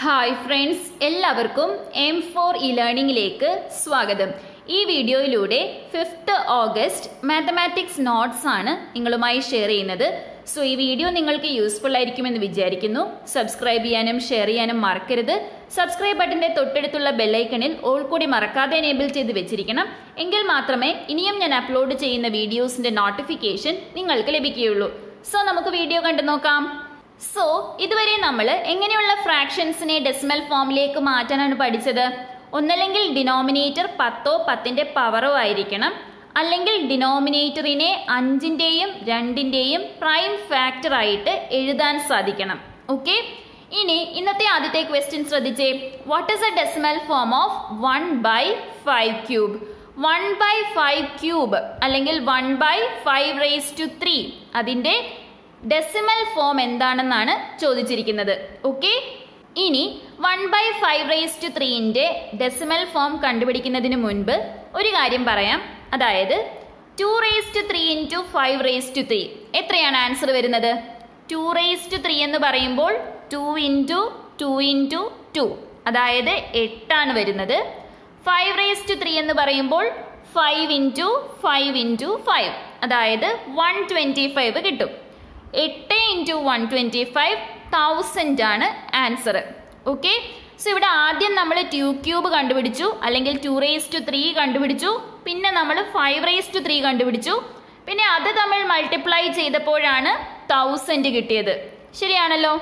hi friends എല്ലാവർക്കും M four E ലേണിംഗിലേക്ക് സ്വാഗതം ഈ വീഡിയോയിലൂടെ ഫിഫ്ത്ത് ഓഗസ്റ്റ് മാത്തമാറ്റിക്സ് നോട്ട്സ് ആണ് നിങ്ങളുമായി ഷെയർ ചെയ്യുന്നത് സോ ഈ വീഡിയോ നിങ്ങൾക്ക് യൂസ്ഫുൾ ആയിരിക്കുമെന്ന് വിചാരിക്കുന്നു സബ്സ്ക്രൈബ് ചെയ്യാനും ഷെയർ ചെയ്യാനും മറക്കരുത് സബ്സ്ക്രൈബ് ബട്ടന്റെ തൊട്ടടുത്തുള്ള ബെല്ലൈക്കണിൽ ഓൾ കൂടി മറക്കാതെ എനേബിൾ ചെയ്ത് വെച്ചിരിക്കണം എങ്കിൽ മാത്രമേ ഇനിയും ഞാൻ അപ്ലോഡ് ചെയ്യുന്ന വീഡിയോസിന്റെ നോട്ടിഫിക്കേഷൻ നിങ്ങൾക്ക് ലഭിക്കുകയുള്ളൂ സോ നമുക്ക് വീഡിയോ കണ്ടു നോക്കാം സോ ഇതുവരെ നമ്മൾ എങ്ങനെയുള്ള ഫ്രാക്ഷൻസിനെ ഡെസിമൽ ഫോമിലേക്ക് മാറ്റാനാണ് പഠിച്ചത് ഒന്നല്ലെങ്കിൽ ഡിനോമിനേറ്റർ പത്തോ പത്തിന്റെ പവറോ ആയിരിക്കണം അല്ലെങ്കിൽ ഡിനോമിനേറ്ററിനെ അഞ്ചിന്റെയും രണ്ടിന്റെയും പ്രൈം ഫാക്ടർ ആയിട്ട് എഴുതാൻ സാധിക്കണം ഓക്കെ ഇനി ഇന്നത്തെ ആദ്യത്തെ ക്വസ്റ്റ്യൻ ശ്രദ്ധിച്ചേ what is a decimal form of one by five cube one by five cube അല്ലെങ്കിൽ one by five raise to three അതിന്റെ ഡെസിമൽ ഫോം എന്താണെന്നാണ് ചോദിച്ചിരിക്കുന്നത് ഓക്കെ ഇനി one by five raise to ത്രീൻ്റെ ഡെസിമൽ ഫോം കണ്ടുപിടിക്കുന്നതിന് മുൻപ് ഒരു കാര്യം പറയാം അതായത് two raise to three into five raise to three എത്രയാണ് ആൻസർ വരുന്നത് ടു റേസ് ടു ത്രീ എന്ന് പറയുമ്പോൾ two into two into two അതായത് എട്ടാണ് വരുന്നത് ഫൈവ് റേസ് ടു ത്രീ എന്ന് പറയുമ്പോൾ five into five into five അതായത് വൺ ട്വൻറ്റി ഫൈവ് കിട്ടും എട്ട് into one twenty five thousand ആണ് ആൻസർ ഓക്കെ സോ ഇവിടെ ആദ്യം നമ്മൾ ടു ക്യൂബ് കണ്ടുപിടിച്ചു അല്ലെങ്കിൽ ടു റേസ് ടു ത്രീ കണ്ടുപിടിച്ചു പിന്നെ നമ്മൾ ഫൈവ് റേസ് ടു ത്രീ കണ്ടുപിടിച്ചു പിന്നെ അത് തമ്മിൽ മൾട്ടിപ്ലൈ ചെയ്തപ്പോഴാണ് തൗസൻഡ് കിട്ടിയത് ശരിയാണല്ലോ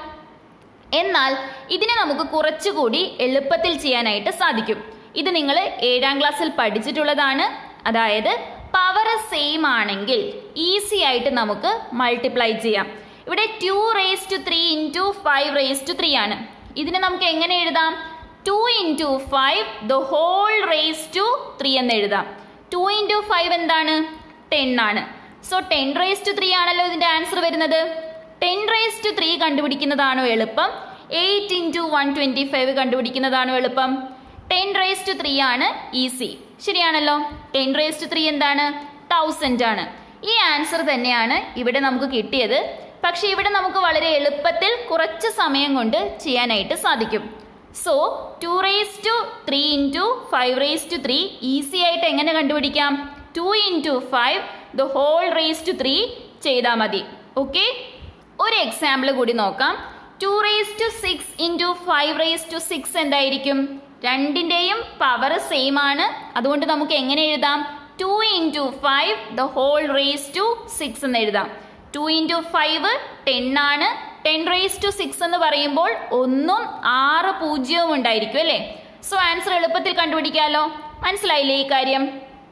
എന്നാൽ ഇതിനെ നമുക്ക് കുറച്ചുകൂടി എളുപ്പത്തിൽ ചെയ്യാനായിട്ട് സാധിക്കും ഇത് നിങ്ങൾ ഏഴാം ക്ലാസ്സിൽ പഠിച്ചിട്ടുള്ളതാണ് അതായത് പവർ സെയിം ആണെങ്കിൽ ഈസി ആയിട്ട് നമുക്ക് മൾട്ടിപ്ലൈ ചെയ്യാം ഇവിടെ two raise to three into five raise to three ആണ് ഇതിനെ നമുക്ക് എങ്ങനെ എഴുതാം two into five the whole raise to three എന്ന് എഴുതാം ടു ഇൻറ്റു ഫൈവ് എന്താണ് ടെൻ ആണ് so ten raise to three ആണല്ലോ ഇതിന്റെ ആൻസർ വരുന്നത് ടെൻ റേസ് ടു ത്രീ കണ്ടുപിടിക്കുന്നതാണോ എളുപ്പം eight into one twenty five കണ്ടുപിടിക്കുന്നതാണോ എളുപ്പം ടെൻ റേസ് ടു ത്രീ ആണ് ഈസി ശരിയാണല്ലോ ടെൻ റേസ് ടു ത്രീ എന്താണ് തൗസൻഡ് ആണ് ഈ ആൻസർ തന്നെയാണ് ഇവിടെ നമുക്ക് കിട്ടിയത് പക്ഷെ ഇവിടെ നമുക്ക് വളരെ എളുപ്പത്തിൽ കുറച്ച് സമയം കൊണ്ട് ചെയ്യാനായിട്ട് സാധിക്കും so two raise to three into five raise to three easy ആയിട്ട് എങ്ങനെ കണ്ടുപിടിക്കാം two into five the whole raise to three ചെയ്താൽ മതി ഓക്കെ ഒരു എക്സാമ്പിൾ കൂടി നോക്കാം two raise to six into five raise to six എന്തായിരിക്കും രണ്ടിൻ്റെയും പവർ സെയിം ആണ് അതുകൊണ്ട് നമുക്ക് എങ്ങനെ എഴുതാം two into five the whole raise to six എന്ന് എഴുതാം ടു ഇൻറ്റു ഫൈവ് ടെൻ ആണ് ടെൻ റേസ് ടു സിക്സ് എന്ന് പറയുമ്പോൾ ഒന്നും ആറ് പൂജ്യവും ഉണ്ടായിരിക്കും അല്ലേ സോ ആൻസർ എളുപ്പത്തിൽ കണ്ടുപിടിക്കാമല്ലോ മനസ്സിലായില്ലേ ഈ കാര്യം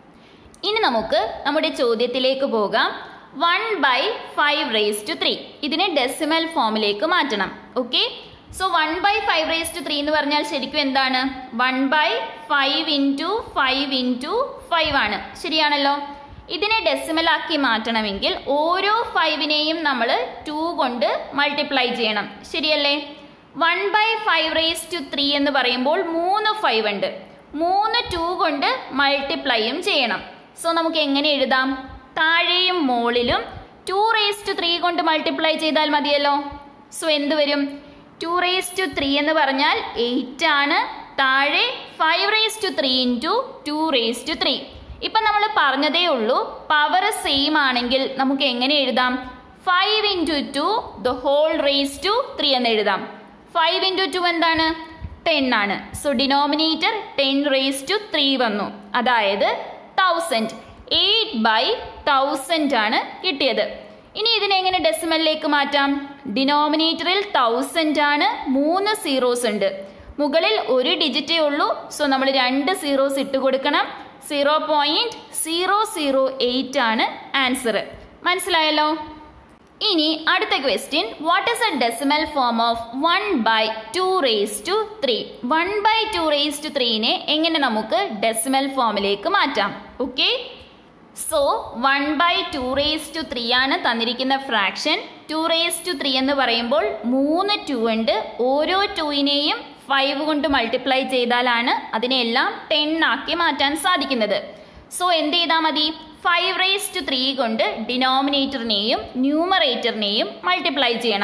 ഇനി നമുക്ക് നമ്മുടെ ചോദ്യത്തിലേക്ക് പോകാം one by five raise to three ഇതിനെ ഡെസിമൽ ഫോമിലേക്ക് മാറ്റണം okay so one by five raise to three എന്ന് പറഞ്ഞാൽ ശരിക്കും എന്താണ് one by five into five into five ആണ് ശരിയാണല്ലോ ഇതിനെ ഡെസിമൽ ആക്കി മാറ്റണമെങ്കിൽ ഓരോ ഫൈവിനെയും നമ്മൾ ടു കൊണ്ട് മൾട്ടിപ്ലൈ ചെയ്യണം ശരിയല്ലേ one by five raise to three എന്ന് പറയുമ്പോൾ മൂന്ന് ഫൈവ് ഉണ്ട് മൂന്ന് ടു കൊണ്ട് മൾട്ടിപ്ലൈയും ചെയ്യണം സോ നമുക്ക് എങ്ങനെ എഴുതാം താഴെയും മുകളിലും ടു റേസ് ടു ത്രീ കൊണ്ട് മൾട്ടിപ്ലൈ ചെയ്താൽ മതിയല്ലോ സോ എന്ത് വരും ടു റേസ് ടു ത്രീ എന്ന് പറഞ്ഞാൽ എയ്റ്റ് ആണ് താഴെ five raise to three into two raise to three ഇപ്പം നമ്മൾ പറഞ്ഞതേ ഉള്ളൂ പവർ സെയിം ആണെങ്കിൽ നമുക്ക് എങ്ങനെ എഴുതാം five into two the whole raise to three എന്ന് എഴുതാം ഫൈവ് ഇൻറ്റു ടു എന്താണ് ടെൻ ആണ് so denominator ten raise to three വന്നു അതായത് തൗസൻഡ് എയ്റ്റ് ബൈ തൗസൻഡ് ആണ് കിട്ടിയത് ഇനി ഇതിനെ എങ്ങനെ ഡെസിമലിലേക്ക് മാറ്റാം ഡിനോമിനേറ്ററിൽ തൗസൻഡ് ആണ് മൂന്ന് സീറോസ് ഉണ്ട് മുകളിൽ ഒരു ഡിജിറ്റേ ഉള്ളൂ സോ നമ്മൾ രണ്ട് സീറോസ് ഇട്ട് കൊടുക്കണം zero point zero zero eight ആണ് ആൻസർ മനസ്സിലായല്ലോ ഇനി അടുത്ത question what is a decimal form of one by two raise to three one by two raise to ത്രീനെ എങ്ങനെ നമുക്ക് ഡെസിമൽ ഫോമിലേക്ക് മാറ്റാം okay so one by two raise to three ആണ് തന്നിരിക്കുന്ന fraction two raise to three എന്ന് പറയുമ്പോൾ മൂന്ന് ടു ഉണ്ട് ഓരോ ടുവിനെയും ഫൈവ് കൊണ്ട് മൾട്ടിപ്ലൈ ചെയ്താലാണ് അതിനെല്ലാം ടെൻ ആക്കി മാറ്റാൻ സാധിക്കുന്നത് സോ എന്ത് ചെയ്താൽ മതി ഫൈവ് റേസ് ടു ത്രീ കൊണ്ട് ഡിനോമിനേറ്ററിനെയും ന്യൂമറേറ്ററിനെയും മൾട്ടിപ്ലൈ ചെയ്യണം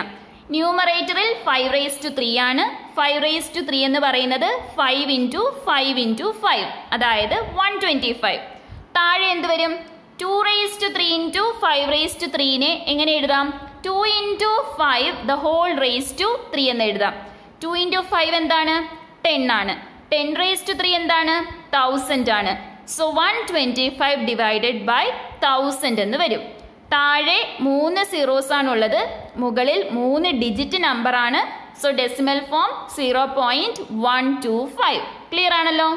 ന്യൂമറേറ്ററിൽ ഫൈവ് റേസ് ടു ത്രീ ആണ് ഫൈവ് റേസ് ടു ത്രീ എന്ന് പറയുന്നത് five into five into five അതായത് വൺ ട്വൻറ്റി ഫൈവ് താഴെ എന്ത് വരും two raise to three into five raise to ത്രീനെ എങ്ങനെ എഴുതാം two into five the whole raise to three എന്ന് എഴുതാം ടു ഇൻറ്റു ഫൈവ് എന്താണ് ടെൻ ആണ് ടെൻ റേസ് ടു ത്രീ എന്താണ് തൗസൻഡ് ആണ് so one twenty five divided by thousand എന്ന് വരും താഴെ മൂന്ന് സീറോസ് ആണുള്ളത് മുകളിൽ മൂന്ന് ഡിജിറ്റ് നമ്പർ ആണ് so decimal form zero point one two five clear ആണല്ലോ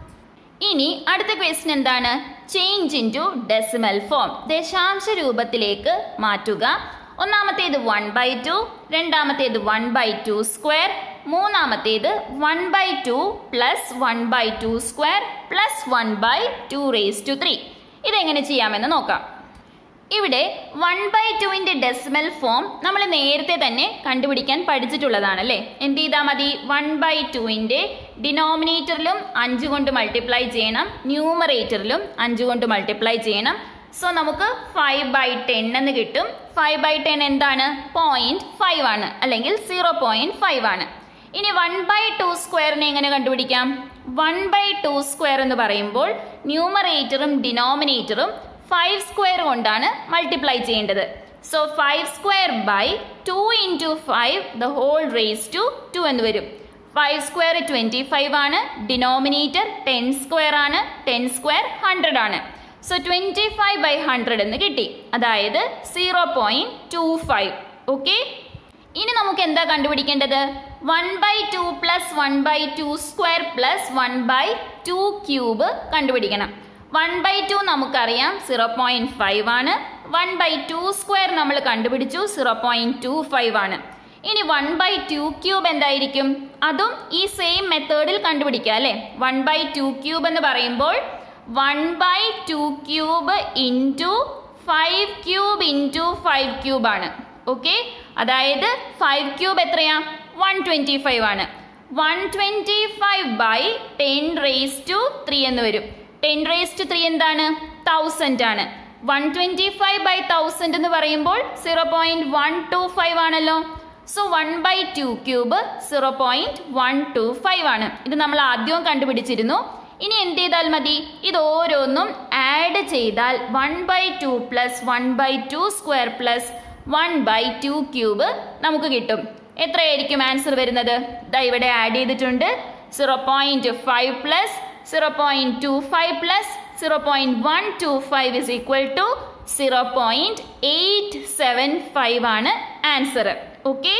ഇനി അടുത്ത ക്വസ്റ്റ്യൻ എന്താണ് change into decimal form ദശാംശ രൂപത്തിലേക്ക് മാറ്റുക ഒന്നാമത്തേത് വൺ ബൈ ടു രണ്ടാമത്തേത് വൺ ബൈ ടു സ്ക്വയർ മൂന്നാമത്തേത് one by two plus one by two square plus one by two raise to three ഇതെങ്ങനെ ചെയ്യാമെന്ന് നോക്കാം ഇവിടെ വൺ ബൈ ടുവിൻ്റെ ഡെസിമൽ ഫോം നമ്മൾ നേരത്തെ തന്നെ കണ്ടുപിടിക്കാൻ പഠിച്ചിട്ടുള്ളതാണ് അല്ലേ എന്ത് ചെയ്താൽ മതി വൺ ബൈ ടുവിൻ്റെ ഡിനോമിനേറ്ററിലും അഞ്ച് കൊണ്ട് മൾട്ടിപ്ലൈ ചെയ്യണം ന്യൂമറേറ്ററിലും അഞ്ച് കൊണ്ട് മൾട്ടിപ്ലൈ ചെയ്യണം സോ നമുക്ക് ഫൈവ് ബൈ ടെൻ എന്ന് കിട്ടും ഫൈവ് ബൈ ടെൻ എന്താണ് പോയിന്റ് ഫൈവ് ആണ് അല്ലെങ്കിൽ സീറോ പോയിന്റ് ഫൈവ് ആണ് ഇനി വൺ ബൈ ടു സ്ക്വയറിനെ എങ്ങനെ കണ്ടുപിടിക്കാം വൺ ബൈ ടു സ്ക്വയർ എന്ന് പറയുമ്പോൾ ന്യൂമറേറ്ററും ഡിനോമിനേറ്ററും ഫൈവ് സ്ക്വയർ കൊണ്ടാണ് മൾട്ടിപ്ലൈ ചെയ്യേണ്ടത് so five square by two into five the whole raise to two എന്ന് വരും ഫൈവ് സ്ക്വയർ ട്വൻറ്റി ഫൈവ് ആണ് ഡിനോമിനേറ്റർ ടെൻ സ്ക്വയർ ആണ് ടെൻ സ്ക്വയർ ഹൺഡ്രഡ് ആണ് so twenty five by hundred എന്ന് കിട്ടി അതായത് zero point two five okay ഇനി നമുക്ക് എന്താ കണ്ടുപിടിക്കേണ്ടത് one by two plus one by two square plus one by two cube കണ്ടുപിടിക്കണം വൺ ബൈ ടു നമുക്കറിയാം സീറോ പോയിൻറ്റ് ഫൈവ് ആണ് വൺ ബൈ ടു സ്ക്വയർ നമ്മൾ കണ്ടുപിടിച്ചു സീറോ പോയിൻറ്റ് ടു ഫൈവ് ആണ് ഇനി വൺ ബൈ ടു ക്യൂബ് എന്തായിരിക്കും അതും ഈ സെയിം മെത്തേഡിൽ കണ്ടുപിടിക്കുക അല്ലേ വൺ ബൈ ടു ക്യൂബ് എന്ന് പറയുമ്പോൾ one by two cube into five cube into five cube ആണ് ഓക്കെ അതായത് ഫൈവ് ക്യൂബ് എത്രയാ വൺ ട്വൻറ്റി ഫൈവ് ആണ് one twenty five by ten raise to three എന്ന് വരും ടെൻ റേസ് ടു ത്രീ എന്താണ് thousand ആണ് one twenty five by thousand എന്ന് പറയുമ്പോൾ zero point one two five ആണല്ലോ so one by two cube zero point one two five ആണ് ഇത് നമ്മൾ ആദ്യവും കണ്ടുപിടിച്ചിരുന്നു ഇനി എന്ത് ചെയ്താൽ മതി ഇത് ഓരോന്നും ആഡ് ചെയ്താൽ one by two plus one by two square plus one by two cube നമുക്ക് കിട്ടും എത്രയായിരിക്കും ആൻസർ വരുന്നത് ദാ ഇവിടെ ആഡ് ചെയ്തിട്ടുണ്ട് zero point five plus zero point two five plus zero point one two five is equal to zero point eight seven five ആണ് answer okay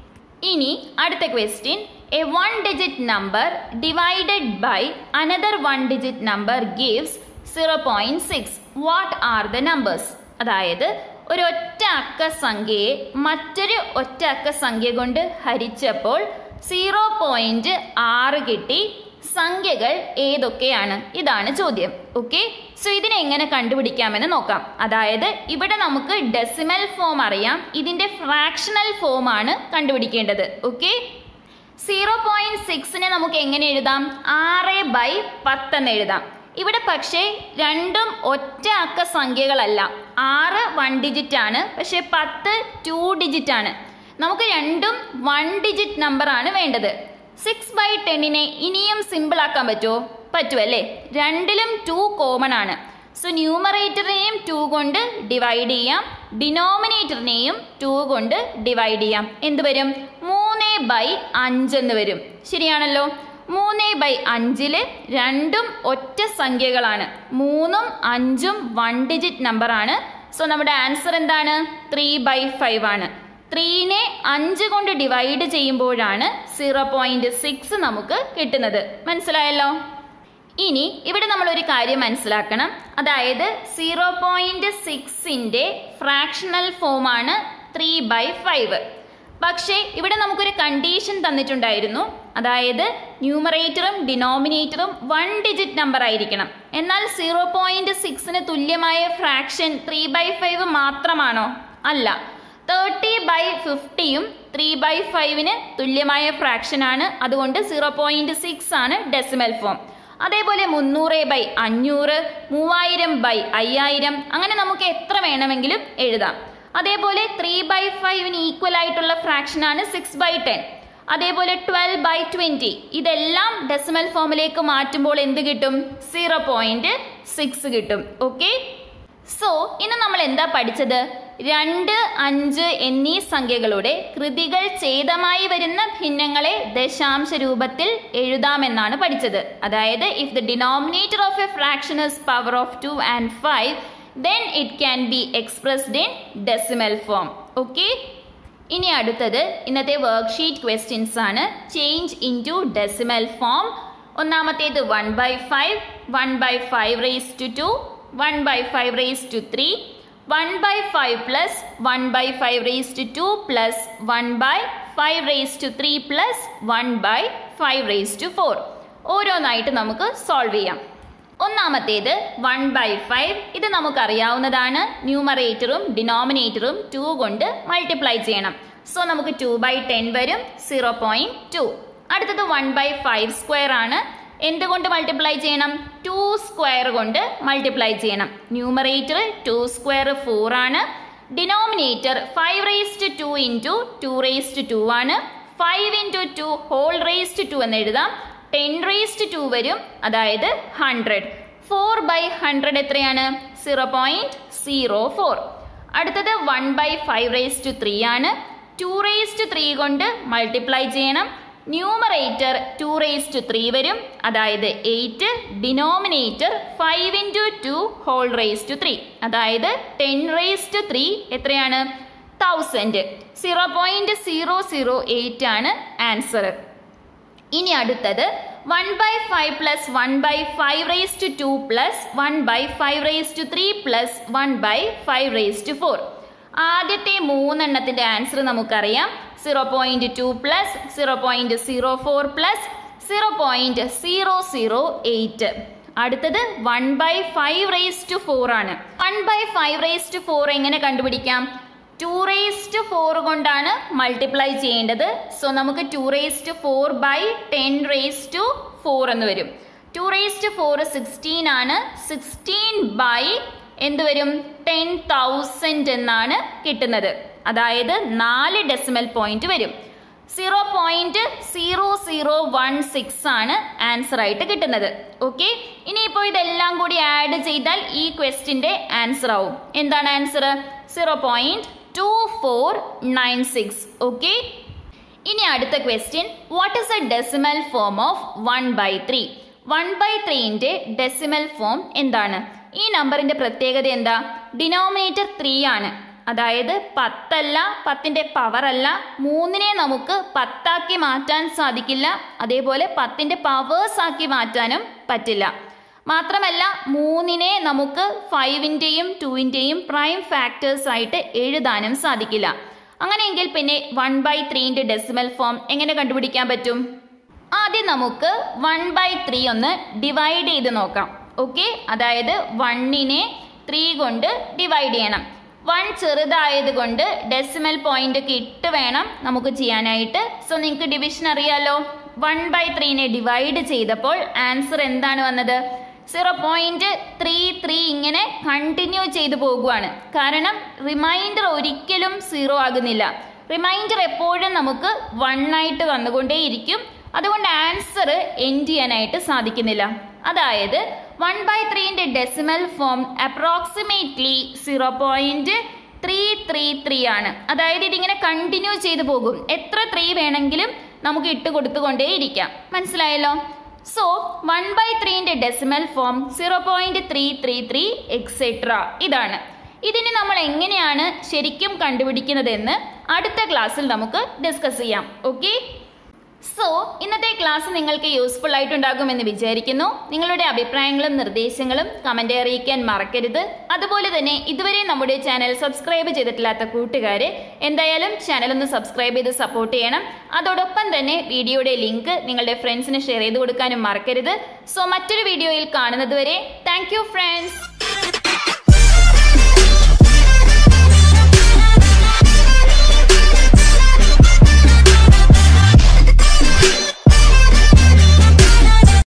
ഇനി അടുത്ത question a one digit number divided by another one digit number gives zero point six what are the numbers അതായത് ഒരു ഒറ്റ അക്ക സംഖ്യയെ മറ്റൊരു ഒറ്റ അക്ക സംഖ്യ കൊണ്ട് ഹരിച്ചപ്പോൾ സീറോ പോയിന്റ് ആറ് കിട്ടി സംഖ്യകൾ ഏതൊക്കെയാണ് ഇതാണ് ചോദ്യം ഓക്കെ സോ ഇതിനെ എങ്ങനെ കണ്ടുപിടിക്കാമെന്ന് നോക്കാം അതായത് ഇവിടെ നമുക്ക് ഡെസിമൽ ഫോം അറിയാം ഇതിന്റെ ഫ്രാക്ഷണൽ ഫോം ആണ് കണ്ടുപിടിക്കേണ്ടത് ഓക്കെ സീറോ പോയിന്റ് സിക്സിനെ നമുക്ക് എങ്ങനെ എഴുതാം ആറ് ബൈ പത്ത് എന്ന് എഴുതാം ഇവിടെ പക്ഷേ രണ്ടും ഒറ്റ അക്ക സംഖ്യകളല്ല ആറ് വൺ ഡിജിറ്റ് ആണ് പക്ഷേ പത്ത് ടു ഡിജിറ്റ് ആണ് നമുക്ക് രണ്ടും വൺ ഡിജിറ്റ് നമ്പർ ആണ് വേണ്ടത് സിക്സ് ബൈ ടെന്നിനെ ഇനിയും സിമ്പിൾ ആക്കാൻ പറ്റുമോ പറ്റുമല്ലേ രണ്ടിലും ടു കോമൺ ആണ് സോ ന്യൂമറേറ്ററിനെയും ടു കൊണ്ട് ഡിവൈഡ് ചെയ്യാം ഡിനോമിനേറ്ററിനെയും ടു കൊണ്ട് ഡിവൈഡ് ചെയ്യാം എന്ത് വരും മൂന്ന് ബൈ അഞ്ച് എന്ന് വരും ശരിയാണല്ലോ മൂന്ന് ബൈ അഞ്ചില് രണ്ടും ഒറ്റ സംഖ്യകളാണ് മൂന്നും അഞ്ചും വൺ ഡിജിറ്റ് നമ്പർ ആണ് സോ നമ്മുടെ ആൻസർ എന്താണ് ത്രീ ബൈ ഫൈവ് ആണ് ത്രീനെ അഞ്ച് കൊണ്ട് ഡിവൈഡ് ചെയ്യുമ്പോഴാണ് സീറോ പോയിന്റ് സിക്സ് നമുക്ക് കിട്ടുന്നത് മനസ്സിലായല്ലോ ഇനി ഇവിടെ നമ്മൾ ഒരു കാര്യം മനസ്സിലാക്കണം അതായത് സീറോ പോയിന്റ് സിക്സിന്റെ ഫ്രാക്ഷണൽ ഫോമാണ് ത്രീ ബൈ ഫൈവ് പക്ഷേ ഇവിടെ നമുക്കൊരു കണ്ടീഷൻ തന്നിട്ടുണ്ടായിരുന്നു അതായത് ന്യൂമറേറ്ററും ഡിനോമിനേറ്ററും വൺ ഡിജിറ്റ് നമ്പർ ആയിരിക്കണം എന്നാൽ സീറോ പോയിന്റ് സിക്സിന് തുല്യമായ ഫ്രാക്ഷൻ ത്രീ ബൈ ഫൈവ് മാത്രമാണോ അല്ല തേർട്ടി ബൈ ഫിഫ്റ്റിയും ത്രീ ബൈ ഫൈവിന് തുല്യമായ ഫ്രാക്ഷൻ ആണ് അതുകൊണ്ട് സീറോ പോയിന്റ് സിക്സ് ആണ് ഡെസിമൽ ഫോം അതേപോലെ മുന്നൂറ് ബൈ അഞ്ഞൂറ് മൂവായിരം ബൈ അയ്യായിരം അങ്ങനെ നമുക്ക് എത്ര വേണമെങ്കിലും എഴുതാം അതേപോലെ ത്രീ ബൈ ഫൈവിന് ഈക്വൽ ആയിട്ടുള്ള ഫ്രാക്ഷൻ ആണ് സിക്സ് ബൈ ടെൻ അതേപോലെ ട്വൽവ് ബൈ ട്വന്റി ഇതെല്ലാം ഡെസിമൽ ഫോമിലേക്ക് മാറ്റുമ്പോൾ എന്ത് കിട്ടും സീറോ പോയിന്റ് സിക്സ് കിട്ടും ഓക്കെ സോ ഇന്ന് നമ്മൾ എന്താ പഠിച്ചത് രണ്ട് അഞ്ച് എന്നീ സംഖ്യകളുടെ കൃതികൾ ഛേദമായി വരുന്ന ഭിന്നങ്ങളെ ദശാംശ രൂപത്തിൽ എഴുതാമെന്നാണ് പഠിച്ചത് അതായത് if the denominator of a fraction is power of two and five then it can be expressed in decimal form okay ഇനി അടുത്തത് ഇന്നത്തെ വർക്ക്ഷീറ്റ് ക്വസ്റ്റ്യൻസ് ആണ് change into decimal form ഒന്നാമത്തേത് one by five one by five raise to two one by five raise to three one by five plus one by five raise to two plus one by five raise to three plus one by five raise to four ഓരോന്നായിട്ട് നമുക്ക് solve ചെയ്യാം ഒന്നാമത്തേത് one by five ഇത് നമുക്കറിയാവുന്നതാണ് ന്യൂമറേറ്ററും ഡിനോമിനേറ്ററും two കൊണ്ട് multiply ചെയ്യണം സോ നമുക്ക് ടു ബൈ ടെൻ വരും സീറോ പോയിന്റ് ടു അടുത്തത് വൺ ബൈ ഫൈവ് സ്ക്വയർ ആണ് എന്തുകൊണ്ട് മൾട്ടിപ്ലൈ ചെയ്യണം ടു സ്ക്വയർ കൊണ്ട് മൾട്ടിപ്ലൈ ചെയ്യണം ന്യൂമറേറ്റർ ടു സ്ക്വയർ ഫോർ ആണ് denominator five raised two into two raised two ആണ് five into two whole raised two എന്ന് എഴുതാം ടെൻ റേസ്റ്റ് ടു വരും അതായത് ഹൺഡ്രഡ് ഫോർ ബൈ ഹൺഡ്രഡ് എത്രയാണ് സീറോ പോയിന്റ് സീറോ ഫോർ അടുത്തത് one by five raised three ആണ് two raised three കൊണ്ട് multiply ചെയ്യണം numerator two raise to three വരും അതായത് eight denominator five into two whole raise to three അതായത് ten raise to three എത്രയാണ് thousand zero point zero zero eight ആണ് answer ഇനി അടുത്തത് one by five plus one by five raise to two plus one by five raise to three plus one by five raise to four ആദ്യത്തെ മൂന്നെണ്ണത്തിന്റെ answer നമുക്കറിയാം zero point two plus zero point zero four plus zero point zero zero eight അടുത്തത് one by five raise to four ആണ് one by five raise to four എങ്ങനെ കണ്ടുപിടിക്കാം two raise to four കൊണ്ടാണ് multiply ചെയ്യേണ്ടത് so നമുക്ക് two raise to four by ten raise to four എന്ന് വരും two raise to four sixteen ആണ് sixteen by എന്ത് വരും ടെൻ തൗസൻഡ് എന്നാണ് കിട്ടുന്നത് അതായത് നാല് ഡെസിമൽ പോയിന്റ് വരും zero point zero zero one six ആണ് ആൻസർ ആയിട്ട് കിട്ടുന്നത് ഓക്കെ ഇനിയിപ്പോൾ ഇതെല്ലാം കൂടി ആഡ് ചെയ്താൽ ഈ ക്വസ്റ്റിന്റെ ആൻസർ ആവും എന്താണ് answer zero point two four nine six okay ഇനി അടുത്ത question what is a decimal form of one by three one by ത്രീന്റെ ഡെസിമൽ ഫോം എന്താണ് ഈ നമ്പറിന്റെ പ്രത്യേകത എന്താ ഡിനോമിനേറ്റർ ത്രീ ആണ് അതായത് പത്തല്ല പത്തിന്റെ പവർ അല്ല മൂന്നിനെ നമുക്ക് പത്താക്കി മാറ്റാൻ സാധിക്കില്ല അതേപോലെ പത്തിന്റെ പവേഴ്സ് ആക്കി മാറ്റാനും പറ്റില്ല മാത്രമല്ല മൂന്നിനെ നമുക്ക് ഫൈവിൻ്റെയും ടുവിൻ്റെയും പ്രൈം ഫാക്ടേഴ്സ് ആയിട്ട് എഴുതാനും സാധിക്കില്ല അങ്ങനെയെങ്കിൽ പിന്നെ വൺ ബൈ ത്രീൻ്റെ ഡെസിമൽ ഫോം എങ്ങനെ കണ്ടുപിടിക്കാൻ പറ്റും ആദ്യം നമുക്ക് വൺ ബൈ ത്രീ ഒന്ന് ഡിവൈഡ് ചെയ്ത് നോക്കാം ഓക്കെ അതായത് വണ്ണിനെ ത്രീ കൊണ്ട് ഡിവൈഡ് ചെയ്യണം വൺ ചെറുതായത് കൊണ്ട് ഡെസിമൽ പോയിന്റ് ഒക്കെ ഇട്ട് വേണം നമുക്ക് ചെയ്യാനായിട്ട് സോ നിങ്ങൾക്ക് ഡിവിഷൻ അറിയാലോ വൺ ബൈ ത്രീനെ ഡിവൈഡ് ചെയ്തപ്പോൾ ആൻസർ എന്താണ് വന്നത് സീറോ പോയിന്റ് ത്രീ ത്രീ ഇങ്ങനെ കണ്ടിന്യൂ ചെയ്തു പോകുവാണ് കാരണം റിമൈൻഡർ ഒരിക്കലും സീറോ ആകുന്നില്ല റിമൈൻഡർ എപ്പോഴും നമുക്ക് വൺ ആയിട്ട് വന്നുകൊണ്ടേയിരിക്കും അതുകൊണ്ട് ആൻസർ എൻഡ് ചെയ്യാനായിട്ട് സാധിക്കുന്നില്ല അതായത് വൺ ബൈ ത്രീൻ്റെ decimal form approximately zero point three three three ആണ് അതായത് ഇതിങ്ങനെ കണ്ടിന്യൂ ചെയ്തു പോകും എത്ര ത്രീ വേണമെങ്കിലും നമുക്ക് ഇട്ട് കൊടുത്തുകൊണ്ടേയിരിക്കാം മനസ്സിലായല്ലോ സോ വൺ ബൈ ത്രീൻ്റെ decimal form zero point three three three etcetera ഇതാണ് ഇതിന് നമ്മൾ എങ്ങനെയാണ് ശരിക്കും കണ്ടുപിടിക്കുന്നതെന്ന് അടുത്ത ക്ലാസ്സിൽ നമുക്ക് ഡിസ്കസ് ചെയ്യാം ഓക്കെ സോ ഇന്നത്തെ ക്ലാസ് നിങ്ങൾക്ക് യൂസ്ഫുൾ ആയിട്ടുണ്ടാകുമെന്ന് വിചാരിക്കുന്നു നിങ്ങളുടെ അഭിപ്രായങ്ങളും നിർദ്ദേശങ്ങളും കമന്റ് അറിയിക്കാൻ മറക്കരുത് അതുപോലെ തന്നെ ഇതുവരെ നമ്മുടെ ചാനൽ സബ്സ്ക്രൈബ് ചെയ്തിട്ടില്ലാത്ത കൂട്ടുകാരെ എന്തായാലും ചാനൽ ഒന്ന് സബ്സ്ക്രൈബ് ചെയ്ത് സപ്പോർട്ട് ചെയ്യണം അതോടൊപ്പം തന്നെ വീഡിയോയുടെ ലിങ്ക് നിങ്ങളുടെ ഫ്രണ്ട്സിന് ഷെയർ ചെയ്ത് കൊടുക്കാനും മറക്കരുത് സോ മറ്റൊരു വീഡിയോയിൽ കാണുന്നത് വരെ താങ്ക് യു ഫ്രണ്ട്സ്